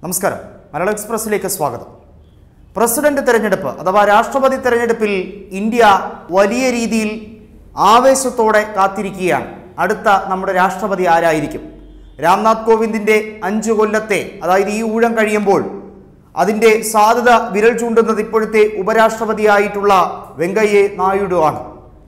നമസ്കാരം മലയാളം എക്സ്പ്രസിലേക്ക് സ്വാഗതം പ്രസിഡന്റ് തെരഞ്ഞെടുപ്പ് അഥവാ രാഷ്ട്രപതി തെരഞ്ഞെടുപ്പിൽ ഇന്ത്യ വലിയ രീതിയിൽ ആവേശത്തോടെ കാത്തിരിക്കുകയാണ് അടുത്ത നമ്മുടെ രാഷ്ട്രപതി ആരായിരിക്കും രാംനാഥ് കോവിന്ദിന്റെ അഞ്ചു കൊല്ലത്തെ അതായത് ഈ ഊഴം കഴിയുമ്പോൾ അതിന്റെ സാധ്യത വിരൽ ചൂണ്ടുന്നത് ഇപ്പോഴത്തെ ഉപരാഷ്ട്രപതിയായിട്ടുള്ള വെങ്കയ്യ നായിഡു ആണ്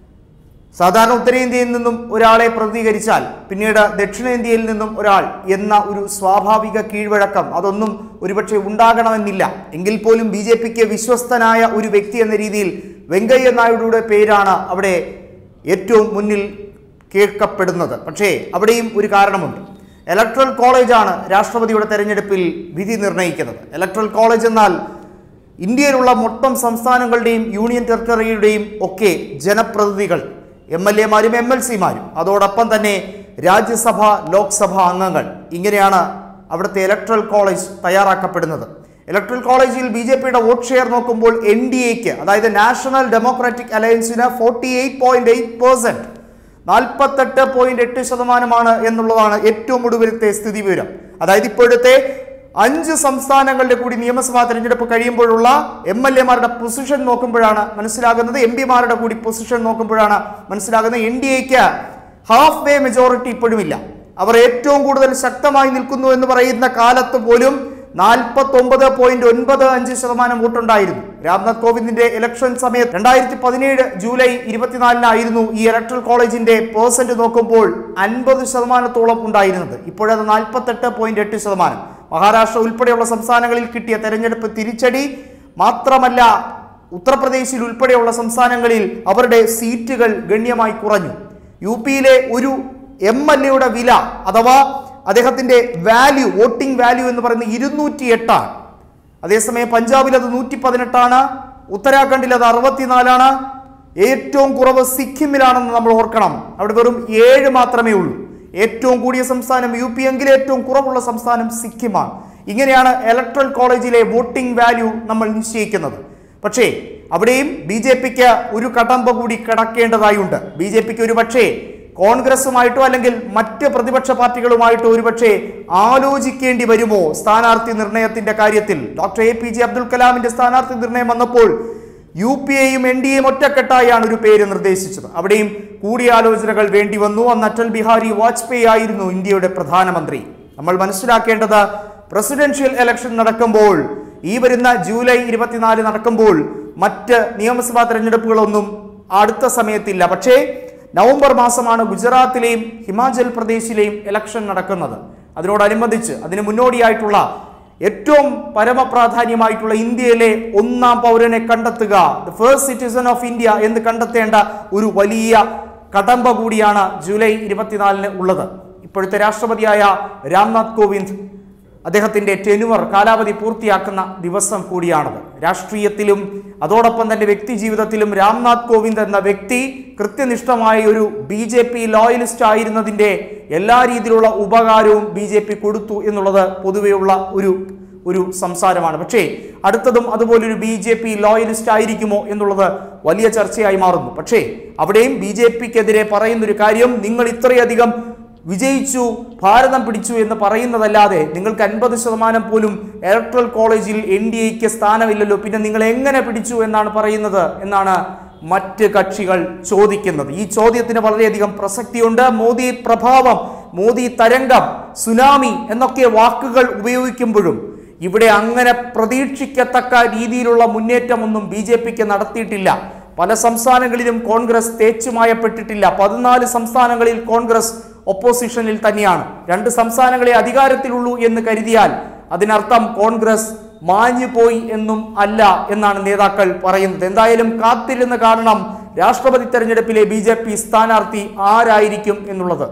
സാധാരണ ഉത്തരേന്ത്യയിൽ നിന്നും ഒരാളെ പ്രതികരിച്ചാൽ പിന്നീട് ദക്ഷിണേന്ത്യയിൽ നിന്നും ഒരാൾ എന്ന ഒരു സ്വാഭാവിക കീഴ്വഴക്കം അതൊന്നും ഒരുപക്ഷെ ഉണ്ടാകണമെന്നില്ല എങ്കിൽ പോലും ബി ജെ പിക്ക് വിശ്വസ്തനായ ഒരു വ്യക്തി എന്ന രീതിയിൽ വെങ്കയ്യ നായിഡുയുടെ പേരാണ് അവിടെ ഏറ്റവും മുന്നിൽ കേൾക്കപ്പെടുന്നത് പക്ഷേ അവിടെയും ഒരു കാരണമുണ്ട് ഇലക്ട്രൽ കോളേജാണ് രാഷ്ട്രപതിയുടെ തെരഞ്ഞെടുപ്പിൽ വിധി നിർണ്ണയിക്കുന്നത് ഇലക്ട്രൽ കോളേജ് എന്നാൽ ഇന്ത്യയിലുള്ള മൊത്തം സംസ്ഥാനങ്ങളുടെയും യൂണിയൻ ടെറിട്ടറിയുടെയും ഒക്കെ ജനപ്രതിനിധികൾ എം എൽ എമാരും എം എൽ സിമാരും അതോടൊപ്പം തന്നെ രാജ്യസഭ ലോക്സഭ അംഗങ്ങൾ ഇങ്ങനെയാണ് അവിടുത്തെ ഇലക്ട്രൽ കോളേജ് തയ്യാറാക്കപ്പെടുന്നത് ഇലക്ട്രൽ കോളേജിൽ ബി ജെ പിയുടെ വോട്ട് ഷെയർ നോക്കുമ്പോൾ എൻ ഡി എക്ക് അതായത് നാഷണൽ ഡെമോക്രാറ്റിക് അലയൻസിന് forty eight point eight percent നാൽപ്പത്തെട്ട് പോയിന്റ് എട്ട് ശതമാനമാണ് എന്നുള്ളതാണ് ഏറ്റവും ഒടുവിലത്തെ സ്ഥിതി വിവരം അതായത് ഇപ്പോഴത്തെ അഞ്ച് സംസ്ഥാനങ്ങളുടെ കൂടി നിയമസഭാ തെരഞ്ഞെടുപ്പ് കഴിയുമ്പോഴുള്ള എം എൽ എമാരുടെ പൊസിഷൻ നോക്കുമ്പോഴാണ് മനസ്സിലാകുന്നത് എം പിമാരുടെ കൂടി പൊസിഷൻ നോക്കുമ്പോഴാണ് മനസ്സിലാകുന്നത് എൻ ഡി എക്ക് ഹാഫ് വേ മെജോറിറ്റി ഇപ്പോഴുമില്ല അവർ ഏറ്റവും കൂടുതൽ ശക്തമായി നിൽക്കുന്നു എന്ന് പറയുന്ന കാലത്ത് പോലും നാൽപ്പത്തി ഒമ്പത് പോയിന്റ് ഒൻപത് അഞ്ച് ശതമാനം വോട്ടുണ്ടായിരുന്നു രാംനാഥ് കോവിന്ദിന്റെ ഇലക്ഷൻ സമയത്ത് രണ്ടായിരത്തി പതിനേഴ് ജൂലൈ ഇരുപത്തിനാലിനായിരുന്നു ഈ ഇലക്ട്രൽ കോളേജിന്റെ പേഴ്സന്റ് നോക്കുമ്പോൾ അൻപത് ശതമാനത്തോളം ഉണ്ടായിരുന്നത് ഇപ്പോഴത് നാൽപ്പത്തെട്ട് പോയിന്റ് എട്ട് ശതമാനം മഹാരാഷ്ട്ര ഉൾപ്പെടെയുള്ള സംസ്ഥാനങ്ങളിൽ കിട്ടിയ തെരഞ്ഞെടുപ്പ് തിരിച്ചടി മാത്രമല്ല ഉത്തർപ്രദേശിൽ ഉൾപ്പെടെയുള്ള സംസ്ഥാനങ്ങളിൽ അവരുടെ സീറ്റുകൾ ഗണ്യമായി കുറഞ്ഞു യു പിയിലെ ഒരു എം എൽ എയുടെ വില അഥവാ അദ്ദേഹത്തിന്റെ വാല്യൂ വോട്ടിംഗ് വാല്യൂ എന്ന് പറയുന്നത് ഇരുന്നൂറ്റി എട്ടാണ് അതേസമയം പഞ്ചാബിൽ അത് നൂറ്റി പതിനെട്ടാണ് ഉത്തരാഖണ്ഡിൽ അത് അറുപത്തിനാലാണ് ഏറ്റവും കുറവ് സിക്കിമിലാണെന്ന് നമ്മൾ ഓർക്കണം അവിടെ വെറും ഏഴ് മാത്രമേ ഉള്ളൂ ഏറ്റവും കൂടിയ സംസ്ഥാനം യു പി എങ്കിൽ ഏറ്റവും കുറവുള്ള സംസ്ഥാനം സിക്കിമാണ് ഇങ്ങനെയാണ് ഇലക്ട്രൽ കോളേജിലെ വോട്ടിംഗ് വാല്യൂ നമ്മൾ നിശ്ചയിക്കുന്നത് പക്ഷേ അവിടെയും ബി ജെ പിക്ക് ഒരു കടമ്പ കൂടി കടക്കേണ്ടതായുണ്ട് ബി ജെ പിക്ക് ഒരു പക്ഷേ കോൺഗ്രസുമായിട്ടോ അല്ലെങ്കിൽ മറ്റ് പ്രതിപക്ഷ പാർട്ടികളുമായിട്ടോ ഒരുപക്ഷെ ആലോചിക്കേണ്ടി വരുമോ സ്ഥാനാർത്ഥി നിർണയത്തിന്റെ കാര്യത്തിൽ doctor A P J Abdul കലാമിന്റെ സ്ഥാനാർത്ഥി നിർണയം വന്നപ്പോൾ യു പി എയും എൻ ഡി എയും ഒറ്റക്കെട്ടായാണ് ഒരു പേര് നിർദ്ദേശിച്ചത് അവിടെയും കൂടിയാലോചനകൾ വേണ്ടി വന്നു അന്ന് അടൽ ബിഹാരി വാജ്പേയി ആയിരുന്നു ഇന്ത്യയുടെ പ്രധാനമന്ത്രി നമ്മൾ മനസ്സിലാക്കേണ്ടത് പ്രസിഡൻഷ്യൽ ഇലക്ഷൻ നടക്കുമ്പോൾ ഈ വരുന്ന ജൂലൈ ഇരുപത്തിനാല് നടക്കുമ്പോൾ മറ്റ് നിയമസഭാ തെരഞ്ഞെടുപ്പുകളൊന്നും അടുത്ത സമയത്തില്ല പക്ഷേ നവംബർ മാസമാണ് ഗുജറാത്തിലെയും ഹിമാചൽ പ്രദേശിലെയും ഇലക്ഷൻ നടക്കുന്നത് അതിനോടനുബന്ധിച്ച് അതിന് മുന്നോടിയായിട്ടുള്ള ഏറ്റവും പരമപ്രാധാന്യമായിട്ടുള്ള ഇന്ത്യയിലെ ഒന്നാം പൗരനെ കണ്ടെത്തുക the first citizen of India എന്ന് കണ്ടെത്തേണ്ട ഒരു വലിയ കടമ്പ കൂടിയാണ് ജൂലൈ ഇരുപത്തിനാലിന് ഉള്ളത് ഇപ്പോഴത്തെ രാഷ്ട്രപതിയായ രാംനാഥ് കോവിന്ദ് അദ്ദേഹത്തിന്റെ ടെനുവർ കാലാവധി പൂർത്തിയാക്കുന്ന ദിവസം കൂടിയാണത് രാഷ്ട്രീയത്തിലും അതോടൊപ്പം തന്നെ വ്യക്തി ജീവിതത്തിലും രാംനാഥ് കോവിന്ദ് എന്ന വ്യക്തി കൃത്യനിഷ്ഠമായ ഒരു ബി ജെ പി ലോയലിസ്റ്റ് ആയിരുന്നതിന്റെ എല്ലാ രീതിയിലുള്ള ഉപകാരവും ബി ജെ പി കൊടുത്തു എന്നുള്ളത് പൊതുവെയുള്ള ഒരു ഒരു സംസാരമാണ് പക്ഷേ അടുത്തതും അതുപോലൊരു ബി ജെ പി ലോയലിസ്റ്റ് ആയിരിക്കുമോ എന്നുള്ളത് വലിയ ചർച്ചയായി മാറുന്നു പക്ഷേ അവിടെയും ബി ജെ പിക്കെതിരെ പറയുന്നൊരു കാര്യം നിങ്ങൾ ഇത്രയധികം വിജയിച്ചു ഭാരതം പിടിച്ചു എന്ന് പറയുന്നതല്ലാതെ നിങ്ങൾക്ക് അൻപത് ശതമാനം പോലും ഇലക്ട്രൽ കോളേജിൽ എൻ ഡി എക്ക് സ്ഥാനമില്ലല്ലോ പിന്നെ നിങ്ങൾ എങ്ങനെ പിടിച്ചു എന്നാണ് പറയുന്നത് എന്നാണ് മറ്റ് കക്ഷികൾ ചോദിക്കുന്നത് ഈ ചോദ്യത്തിന് വളരെയധികം പ്രസക്തിയുണ്ട് മോദി പ്രഭാവം മോദി തരംഗം സുനാമി എന്നൊക്കെ വാക്കുകൾ ഉപയോഗിക്കുമ്പോഴും ഇവിടെ അങ്ങനെ പ്രതീക്ഷിക്കത്തക്ക രീതിയിലുള്ള മുന്നേറ്റമൊന്നും ബി ജെ പിക്ക് നടത്തിയിട്ടില്ല പല സംസ്ഥാനങ്ങളിലും കോൺഗ്രസ് തേച്ചുമായപ്പെട്ടിട്ടില്ല പതിനാല് സംസ്ഥാനങ്ങളിൽ കോൺഗ്രസ് ഒപ്പോസിഷനിൽ തന്നെയാണ് രണ്ട് സംസ്ഥാനങ്ങളെ അധികാരത്തിലുള്ളൂ എന്ന് കരുതിയാൽ അതിനർത്ഥം കോൺഗ്രസ് മാഞ്ഞു പോയി എന്നും അല്ല എന്നാണ് നേതാക്കൾ പറയുന്നത് എന്തായാലും കാത്തിരുന്ന് കാണണം രാഷ്ട്രപതി തെരഞ്ഞെടുപ്പിലെ ബി സ്ഥാനാർത്ഥി ആരായിരിക്കും എന്നുള്ളത്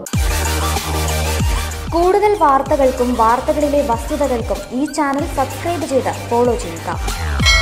കൂടുതൽ വാർത്തകൾക്കും വാർത്തകളിലെ വസ്തുതകൾക്കും ഈ ചാനൽ സബ്സ്ക്രൈബ് ചെയ്ത് ഫോളോ ചെയ്യുക